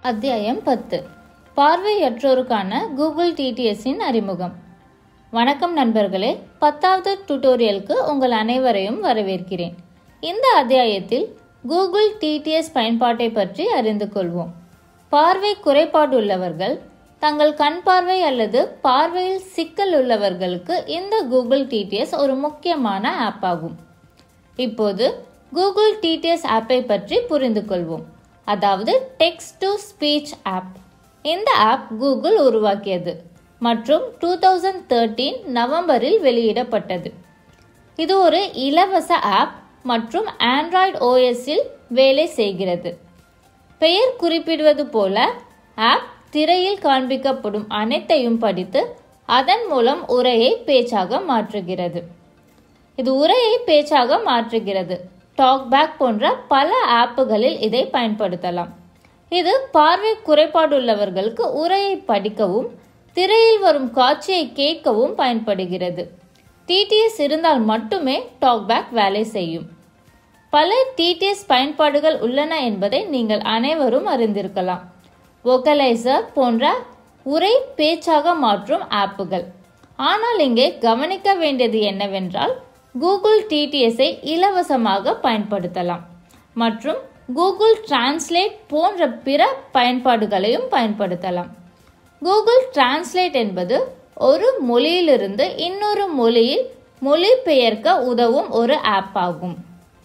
அத்தியாயம் பத்து பார்வையற்றோருக்கான கூகுள் டிடிஎஸ்ஸின் அறிமுகம் வணக்கம் நண்பர்களே பத்தாவது டுட்டோரியலுக்கு உங்கள் அனைவரையும் வரவேற்கிறேன் இந்த அத்தியாயத்தில் கூகுள் டிடிஎஸ் பயன்பாட்டை பற்றி அறிந்து கொள்வோம் பார்வை குறைபாடுள்ளவர்கள் தங்கள் கண் பார்வை அல்லது பார்வையில் சிக்கல் உள்ளவர்களுக்கு இந்த கூகுள் டிடிஎஸ் ஒரு முக்கியமான ஆப் ஆகும் இப்போது கூகுள் டிடிஎஸ் ஆப்பை பற்றி புரிந்து கொள்வோம் அதாவது டெக்ஸ்ட் டு ஸ்பீச் ஆப் இந்த ஆப் கூகுள் உருவாக்கியது மற்றும் டூ தௌசண்ட் தேர்ட்டீன் நவம்பரில் வெளியிடப்பட்டது இது ஒரு இலவச ஆப் மற்றும் ஆண்ட்ராய்டு ஓஎஸ்ஸில் வேலை செய்கிறது பெயர் குறிப்பிடுவது போல ஆப் திரையில் காண்பிக்கப்படும் அனைத்தையும் படித்து அதன் மூலம் உரையை பேச்சாக மாற்றுகிறது இது உரையை பேச்சாக மாற்றுகிறது டாக்பேக் போன்ற பல ஆப்புகளில் இதை பயன்படுத்தலாம் இது பார்வை குறைபாடுள்ளவர்களுக்கு உரையை படிக்கவும் திரையில் வரும் காட்சியை கேட்கவும் பயன்படுகிறது டிடிஎஸ் இருந்தால் மட்டுமே டாக்பேக் வேலை செய்யும் பல டிடிஎஸ் பயன்பாடுகள் உள்ளன என்பதை நீங்கள் அனைவரும் அறிந்திருக்கலாம் வோக்கலைசர் போன்ற உரை பேச்சாக மாற்றும் ஆப்புகள் ஆனால் இங்கே கவனிக்க வேண்டியது என்னவென்றால் கூகுள் டிடிஎஸ்ஐ இலவசமாக பயன்படுத்தலாம் மற்றும் கூகுள் டிரான்ஸ்லேட் போன்ற பிற பயன்பாடுகளையும் பயன்படுத்தலாம் கூகுள் டிரான்ஸ்லேட் என்பது ஒரு மொழியிலிருந்து இன்னொரு மொழியில் மொழிபெயர்க்க உதவும் ஒரு ஆப் ஆகும்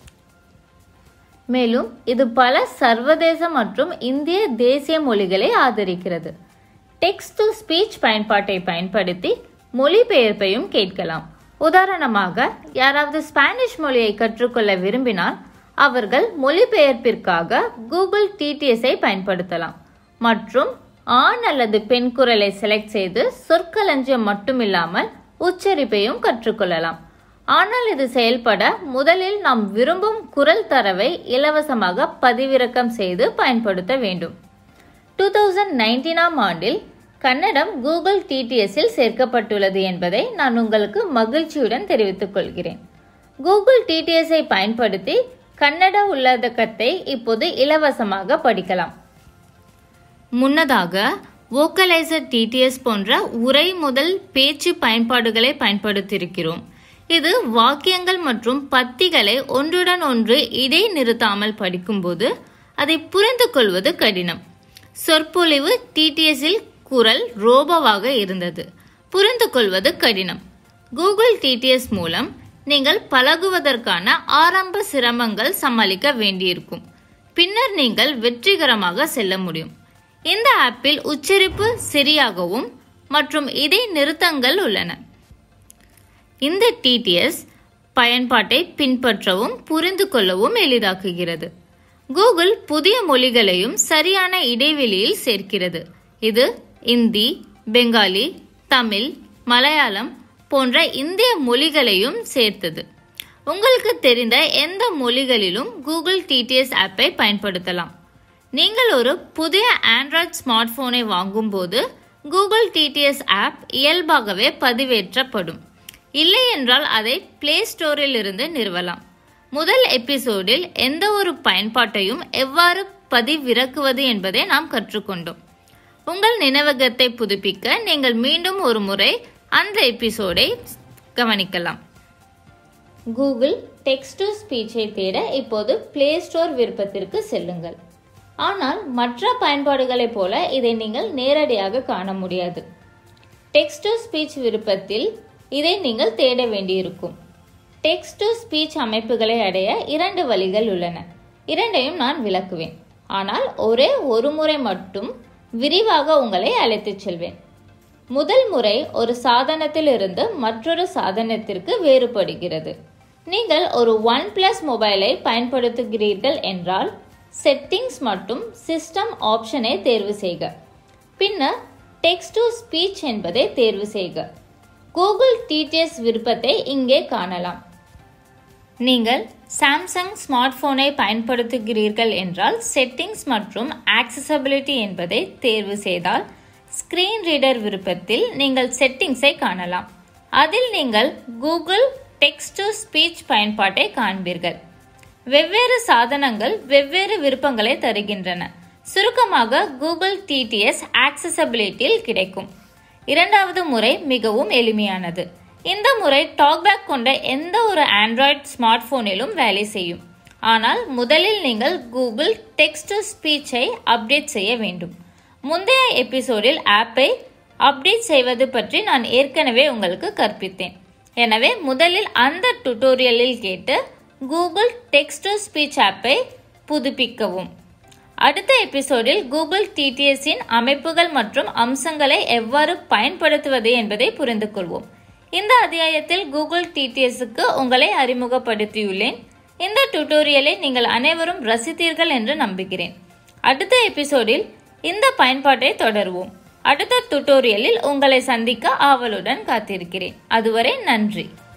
மேலும் இது பல சர்வதேச மற்றும் இந்திய தேசிய மொழிகளை ஆதரிக்கிறது டெக்ஸ்ட் டு ஸ்பீச் பயன்பாட்டை பயன்படுத்தி மொழிபெயர்ப்பையும் கேட்கலாம் உதாரணமாக யாராவது ஸ்பானிஷ் மொழியை கற்றுக்கொள்ள விரும்பினால் அவர்கள் மொழிபெயர்ப்பிற்காக கூகுள் டிடிஎஸ்ஐ பயன்படுத்தலாம் மற்றும் ஆண் அல்லது பெண் குரலை செலக்ட் செய்து சொற்களஞ்சியம் மட்டுமில்லாமல் உச்சரிப்பையும் கற்றுக்கொள்ளலாம் ஆனால் இது செயல்பட முதலில் நாம் விரும்பும் குரல் தரவை இலவசமாக பதிவிறக்கம் செய்து பயன்படுத்த வேண்டும் டூ தௌசண்ட் நைன்டீனாம் ஆண்டில் கன்னடம் கூகுள் டிடிஎஸ்ஸில் சேர்க்கப்பட்டுள்ளது என்பதை நான் உங்களுக்கு மகிழ்ச்சியுடன் தெரிவித்துக் கொள்கிறேன் கூகுள் டிடிஎஸ்ஐ பயன்படுத்தி கன்னட உள்ளடக்கத்தை இப்போது இலவசமாக படிக்கலாம் முன்னதாக வோக்கலைசர் டிடிஎஸ் போன்ற உரை முதல் பேச்சு பயன்பாடுகளை பயன்படுத்தியிருக்கிறோம் இது வாக்கியங்கள் மற்றும் பத்திகளை ஒன்றுடன் ஒன்று இடை நிறுத்தாமல் படிக்கும்போது அதை புரிந்து கொள்வது கடினம் சொற்பொழிவு டிடிஎஸ்ஸில் குரல் ரோபோவாக இருந்தது புரிந்து கொள்வது கடினம் கூகுள் டிடிஎஸ் மூலம் நீங்கள் பழகுவதற்கான ஆரம்ப சிரமங்கள் சமாளிக்க வேண்டியிருக்கும் பின்னர் நீங்கள் வெற்றிகரமாக செல்ல முடியும் இந்த ஆப்பில் உச்சரிப்பு சரியாகவும் மற்றும் இடை நிறுத்தங்கள் உள்ளன இந்த டிடிஎஸ் பயன்பாட்டை பின்பற்றவும் புரிந்து கொள்ளவும் எளிதாக்குகிறது கூகுள் புதிய மொழிகளையும் சரியான இடைவெளியில் சேர்க்கிறது இது இந்தி பெங்காலி தமிழ் மலையாளம் போன்ற இந்திய மொழிகளையும் சேர்த்தது உங்களுக்கு தெரிந்த எந்த மொழிகளிலும் கூகுள் டிடிஎஸ் ஆப்பை பயன்படுத்தலாம் நீங்கள் ஒரு புதிய ஆண்ட்ராய்ட் ஸ்மார்ட் போனை வாங்கும்போது கூகுள் டிடிஎஸ் ஆப் இயல்பாகவே பதிவேற்றப்படும் இல்லை என்றால் அதை பிளே ஸ்டோரில் இருந்து நிறுவலாம் முதல் எபிசோடில் எந்த ஒரு பயன்பாட்டையும் எவ்வாறு பதிவிறக்குவது என்பதை நாம் கற்றுக்கொண்டோம் உங்கள் நினைவகத்தை புதுப்பிக்க நீங்கள் மீண்டும் ஒரு முறை அந்த எபிசோடை கவனிக்கலாம் கூகுள் டெக்ஸ்ட் டு ஸ்பீச்சை தேட இப்போது பிளே ஸ்டோர் விருப்பத்திற்கு செல்லுங்கள் ஆனால் மற்ற பயன்பாடுகளைப் போல இதை நீங்கள் நேரடியாக காண முடியாது டெக்ஸ்ட் டு ஸ்பீச் விருப்பத்தில் இதை நீங்கள் தேட வேண்டியிருக்கும் டெக்ஸ்ட் டு ஸ்பீச் அமைப்புகளை அடைய இரண்டு வழிகள் உள்ளன இரண்டையும் நான் விளக்குவேன் ஆனால் ஒரே ஒரு முறை மட்டும் விரிவாக உங்களை அழைத்துச் செல்வேன் முதல் முறை ஒரு சாதனத்தில் இருந்து மற்றொரு சாதனத்திற்கு வேறுபடுகிறது நீங்கள் ஒரு ஒன் பிளஸ் மொபைலை பயன்படுத்துகிறீர்கள் என்றால் செட்டிங்ஸ் மற்றும் சிஸ்டம் ஆப்ஷனை தேர்வு செய்க பின்னர் டெக்ஸ்ட் டு ஸ்பீச் என்பதை தேர்வு செய்க கூகுள் டிடிஎஸ் விருப்பத்தை இங்கே காணலாம் நீங்கள் சாம்சங் ஸ்மார்ட் போனை பயன்படுத்துகிறீர்கள் என்றால் செட்டிங்ஸ் மற்றும் ஆக்சசபிலிட்டி என்பதை தேர்வு செய்தால் ஸ்கிரீன் ரீடர் விருப்பத்தில் நீங்கள் செட்டிங்ஸை காணலாம் அதில் நீங்கள் கூகுள் டெக்ஸ்ட் டு ஸ்பீச் பயன்பாட்டை காண்பீர்கள் வெவ்வேறு சாதனங்கள் வெவ்வேறு விருப்பங்களை தருகின்றன சுருக்கமாக கூகுள் டிடிஎஸ் ஆக்சசபிலிட்டியில் கிடைக்கும் இரண்டாவது முறை மிகவும் எளிமையானது இந்த முறை டாக்பேக் கொண்ட எந்த ஒரு ஆண்ட்ராய்ட் ஸ்மார்ட் போனிலும் வேலை செய்யும் ஆனால் முதலில் நீங்கள் கூகுள் டெக்ஸ்ட் டு ஸ்பீச்சை அப்டேட் செய்ய வேண்டும் முந்தைய எபிசோடில் ஆப்பை அப்டேட் செய்வது பற்றி நான் ஏற்கனவே உங்களுக்கு கற்பித்தேன் எனவே முதலில் அந்த டுட்டோரியலில் கேட்டு கூகுள் டெக்ஸ்ட் டு ஸ்பீச் ஆப்பை புதுப்பிக்கவும் அடுத்த எபிசோடில் கூகுள் டிடிஎஸின் அமைப்புகள் மற்றும் அம்சங்களை எவ்வாறு பயன்படுத்துவது என்பதை புரிந்து கொள்வோம் இந்த அத்தியாயத்தில் கூகுள் டிடிஎஸ்க்கு உங்களை அறிமுகப்படுத்தியுள்ளேன் இந்த டுட்டோரியலை நீங்கள் அனைவரும் ரசித்தீர்கள் என்று நம்புகிறேன் அடுத்த எபிசோடில் இந்த பயன்பாட்டை தொடர்வோம் அடுத்த டுட்டோரியலில் உங்களை சந்திக்க ஆவலுடன் காத்திருக்கிறேன் அதுவரை நன்றி